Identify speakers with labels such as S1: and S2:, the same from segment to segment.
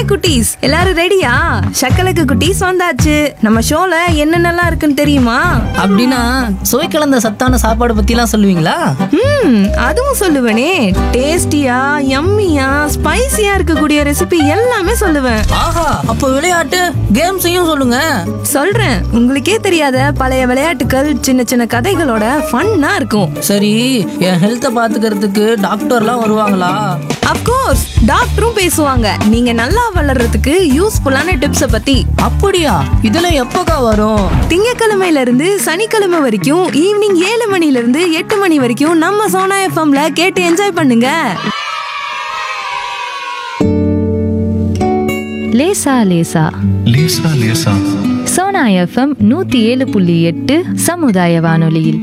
S1: குட்டீஸ் எல்லாரும் ரெடியா சக்கலக்கு குட்டீஸ் வந்தாச்சு நம்ம ஷோல என்னென்னலாம் இருக்குன்னு தெரியுமா
S2: அப்படின்னா சுவை கலந்த சத்தான சாப்பாடு பத்திலாம் சொல்லுவீங்களா
S1: ம் அதுவும் சொல்லுவேனே டேஸ்டியா யம்மியா ஸ்பைசியா இருக்கக்கூடிய ரெசிபி எல்லாமே சொல்லுவேன்
S2: ஆஹா அப்போ விளையாட்டு கேம்ஸையும் சொல்லுங்க
S1: சொல்றேன் உங்களுக்கே தெரியாத பழைய விளையாட்டுகள் சின்ன சின்ன கதைகளோட ஃபன்னா இருக்கும்
S2: சரி என் ஹெல்த்தை பாத்துக்கிறதுக்கு டாக்டர்லாம் வருவாங்களா
S1: அப்கோர்ஸ் டாக்டரும் பேசுவாங்க நீங்க நல்லா வளர்றதுக்கு யூஸ்ஃபுல்லான டிப்ஸை பத்தி
S2: அப்படியா இதெல்லாம் எப்போக்கா வரும்
S1: திங்கக்கிழமையில இருந்து சனிக்கிழமை வரைக்கும் ஈவினிங் ஏழு மணில இருந்து எட்டு மணி வரைக்கும் நம்ம சோனா எஃப்எம்ல கேட்டு என்ஜாய் பண்ணுங்க
S3: லேசா லேசா
S4: லேசா லேசா
S3: சோனா எஃப்எம் நூத்தி ஏழு புள்ளி எட்டு சமுதாய வானொலியில்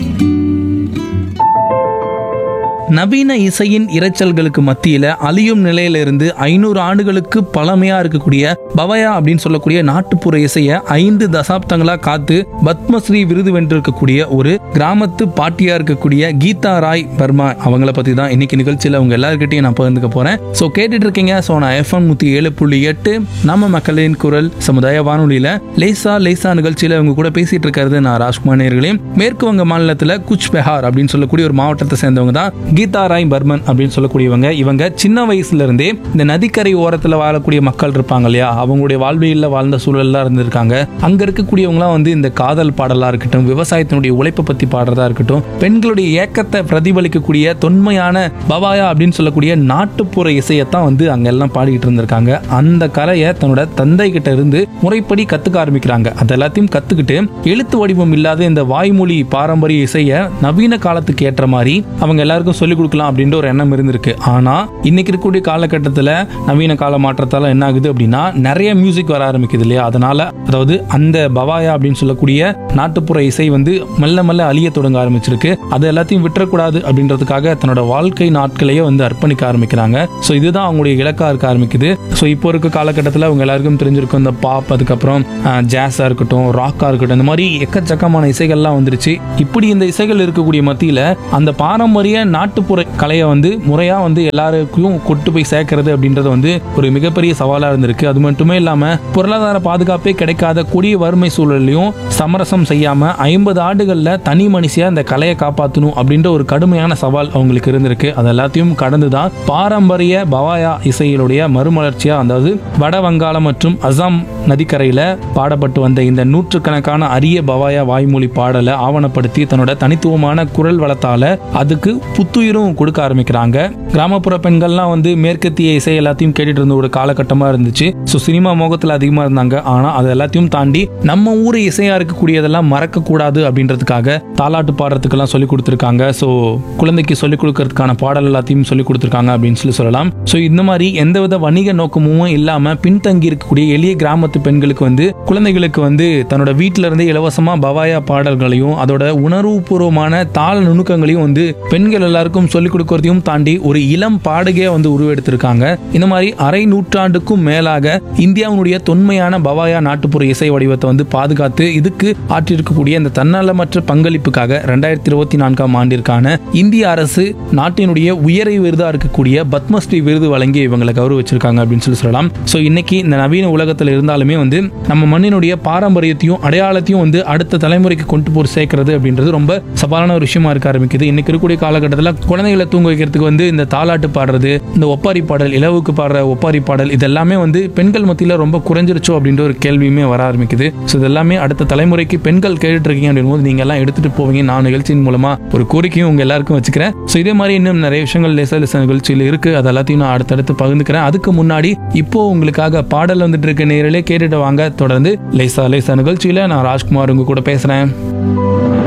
S5: நவீன இசையின் இரைச்சல்களுக்கு மத்தியில அழியும் நிலையிலிருந்து ஐநூறு ஆண்டுகளுக்கு பழமையா இருக்கக்கூடிய பவயா அப்படின்னு சொல்லக்கூடிய நாட்டுப்புற இசைய ஐந்து தசாப்தங்களா காத்து பத்மஸ்ரீ விருது வென்றிருக்கக்கூடிய ஒரு கிராமத்து பாட்டியா இருக்கக்கூடிய கீதா ராய் பர்மா அவங்கள பத்தி தான் இன்னைக்கு நிகழ்ச்சியில உங்க எல்லாருக்கிட்டையும் நான் பகிர்ந்துக்க போறேன் சோ கேட்டுட்டு இருக்கீங்க சோ நான் எஃப்எம் நூத்தி ஏழு புள்ளி எட்டு நம்ம மக்களின் குரல் சமுதாய வானொலியில லேசா லேசா நிகழ்ச்சியில உங்க கூட பேசிட்டு இருக்கிறது நான் ராஜ்குமார் நேர்களே மேற்கு வங்க மாநிலத்துல குச் பெஹார் அப்படின்னு சொல்லக்கூடிய ஒரு மாவட்டத்தை சேர்ந்தவங்க தான் கீதா ராய் பர்மன் அப்படின்னு சொல்லக்கூடியவங்க இவங்க சின்ன வயசுல இருந்தே இந்த நதிக்கரை ஓரத்துல வாழக்கூடிய மக்கள் இருப்பாங்க இல்லையா அவங்களுடைய வாழ்வியல்ல வாழ்ந்த சூழல்லாம் இருந்திருக்காங்க அங்க இருக்கக்கூடியவங்களாம் வந்து இந்த காதல் பாடலா இருக்கட்டும் விவசாயத்தினுடைய உழைப்பை பத்தி பாடுறதா இருக்கட்டும் பெண்களுடைய ஏக்கத்தை பிரதிபலிக்கக்கூடிய தொன்மையான பவாயா அப்படின்னு சொல்லக்கூடிய நாட்டுப்புற இசையத்தான் வந்து அங்க எல்லாம் பாடிக்கிட்டு இருந்திருக்காங்க அந்த கலையை தன்னோட தந்தை கிட்ட இருந்து முறைப்படி கத்துக்க ஆரம்பிக்கிறாங்க அது எல்லாத்தையும் கத்துக்கிட்டு எழுத்து வடிவம் இல்லாத இந்த வாய்மொழி பாரம்பரிய இசைய நவீன காலத்துக்கு ஏற்ற மாதிரி அவங்க எல்லாருக்கும் சொல்லிக் கொடுக்கலாம் அப்படின்ற ஒரு எண்ணம் இருந்திருக்கு ஆனா இன்னைக்கு இருக்கக்கூடிய காலகட்டத்துல நவீன கால மாற்றத்தால என்ன ஆகுது அப்படின்னா நிறைய மியூசிக் வர ஆரம்பிக்குது இல்லையா அதனால அதாவது அந்த பவாயா அப்படின்னு சொல்லக்கூடிய நாட்டுப்புற இசை வந்து மெல்ல மெல்ல அழிய தொடங்க ஆரம்பிச்சிருக்கு அது எல்லாத்தையும் விட்டுறக்கூடாது அப்படின்றதுக்காக தன்னோட வாழ்க்கை நாட்களையே வந்து அர்ப்பணிக்க ஆரம்பிக்கிறாங்க ஸோ இதுதான் அவங்களுடைய இலக்கா இருக்க ஆரம்பிக்குது ஸோ இப்போ இருக்க காலகட்டத்தில் அவங்க எல்லாருக்கும் தெரிஞ்சிருக்கும் இந்த பாப் அதுக்கப்புறம் ஜாஸாக இருக்கட்டும் ராக்காக இருக்கட்டும் இந்த மாதிரி எக்கச்சக்கமான இசைகள்லாம் வந்துருச்சு இப்படி இந்த இசைகள் இருக்கக்கூடிய மத்தியில் அந்த பாரம்பரிய நாட்டுப்புற கலையை வந்து முறையாக வந்து எல்லாருக்கும் கொண்டு போய் சேர்க்கறது அப்படின்றது வந்து ஒரு மிகப்பெரிய சவாலாக இருந்திருக்கு அது மட்டுமே இல்லாமல் பொருளாதார பாதுகாப்பே கிடைக்காத கொடிய வறுமை சூழல்லையும் சமரசம் செய்யாமல் ஐம்பது ஆண்டுகளில் தனி மனுஷியா இந்த கலையை காப்பாற்றணும் அப்படின்ற ஒரு கடுமையான சவால் அவங்களுக்கு இருந்திருக்கு அது எல்லாத்தையும் கடந்து தான் பாரம்பரிய பவாயா இசையிலுடைய மறுமலர்ச்சியா அதாவது வட வங்காளம் மற்றும் அசாம் நதிக்கரையில பாடப்பட்டு வந்த இந்த நூற்றுக்கணக்கான அரிய பவாயா வாய்மொழி பாடலை ஆவணப்படுத்தி தன்னோட தனித்துவமான குரல் வளத்தால அதுக்கு புத்துயிரும் கொடுக்க ஆரம்பிக்கிறாங்க கிராமப்புற பெண்கள்லாம் வந்து மேற்கத்திய இசை எல்லாத்தையும் கேட்டுட்டு இருந்த ஒரு காலகட்டமா இருந்துச்சு ஸோ சினிமா மோகத்தில் அதிகமாக இருந்தாங்க ஆனால் அது எல்லாத்தையும் தாண்டி நம்ம ஊர் இசையா இருக்கக்கூடியதெல்லாம் மறக்க கூடாது அப்படின்றதுக்காக தாலாட்டு பாடுறதுக்கெல்லாம் சொல்லி கொடுத்துருக்காங்க ஸோ குழந்தைக்கு சொல்லிக் கொடுக்கறதுக்கான பாடல் எல்லாத்தையும் சொல்லி கொடுத்துருக்காங்க அப்படின்னு சொல்லி சொல்லலாம் ஸோ இந்த மாதிரி எந்தவித வணிக நோக்கமும் இல்லாம பின்தங்கி இருக்கக்கூடிய எளிய கிராமத்து பெண்களுக்கு வந்து குழந்தைகளுக்கு வந்து தன்னோட வீட்டில இருந்தே இலவசமா பவாயா பாடல்களையும் அதோட உணர்வுபூர்வமான தாள நுணுக்கங்களையும் வந்து பெண்கள் எல்லாருக்கும் சொல்லிக் கொடுக்கறதையும் தாண்டி ஒரு இளம் பாடகையா வந்து உருவெடுத்திருக்காங்க இந்த மாதிரி அரை நூற்றாண்டுக்கும் மேலாக இந்தியாவினுடைய தொன்மையான பவாயா நாட்டுப்புற இசை வடிவத்தை வந்து பாதுகாத்து இதுக்கு ஆற்றிருக்கக்கூடிய இந்த தன்னலமற்ற பங்களிப்புக்காக ரெண்டாயிரத்தி இருபத்தி நான்காம் ஆண்டிற்கான இந்திய அரசு நாட்டினுடைய உயரிய விருதா இருக்கக்கூடிய பத்மஸ்ரீ விருது வழங்கி இவங்களை கௌரவிச்சிருக்காங்க அப்படின்னு சொல்லி சொல்லலாம் ஸோ இன்னைக்கு இந்த நவீன உலகத்தில் இருந்தாலுமே வந்து நம்ம மண்ணினுடைய பாரம்பரியத்தையும் அடையாளத்தையும் வந்து அடுத்த தலைமுறைக்கு கொண்டு போய் சேர்க்கறது அப்படின்றது ரொம்ப சவாலான ஒரு விஷயமா இருக்க ஆரம்பிக்குது இன்னைக்கு இருக்கக்கூடிய காலகட்டத்தில் குழந்தைகளை தூங்க வைக்கிறதுக்கு வந்து இந்த தாலாட்டு பாடுறது இந்த ஒப்பாரி பாடல் இலவுக்கு பாடுற ஒப்பாரி பாடல் இதெல்லாமே வந்து பெண்கள் மத்தியில் ரொம்ப குறைஞ்சிருச்சோ அப்படின்ற ஒரு கேள்வியுமே வர ஆரம்பிக்குது ஸோ இதெல்லாமே அடுத்த தலைமுறைக்கு பெண்கள் கேட்டுட்டு இருக்கீங்க அப்படிங்கும்போது நீங்க எல்லாம் எடுத்துட்டு போவீங்க நான் நிகழ்ச்சியின் மூலமா ஒரு கோரிக்கையும் உங்க எல்லாருக்கும் வச்சுக்கிறேன் ஸோ இதே மாதிரி இன்னும் நிறைய விஷயங்கள் லேசா லேசா நிகழ்ச்சியில் இருக்கு அது எல்லாத்தையும் நான் அடுத்தடுத்து பகிர்ந்துக்கிறேன் அதுக்கு முன்னாடி இப்போ உங்களுக்காக பாடல் வந்துட்டு இருக்க நேரிலே கேட்டுட்டு வாங்க தொடர்ந்து லேசா லேசா நிகழ்ச்சியில நான் ராஜ்குமார் உங்க கூட பேசுறேன்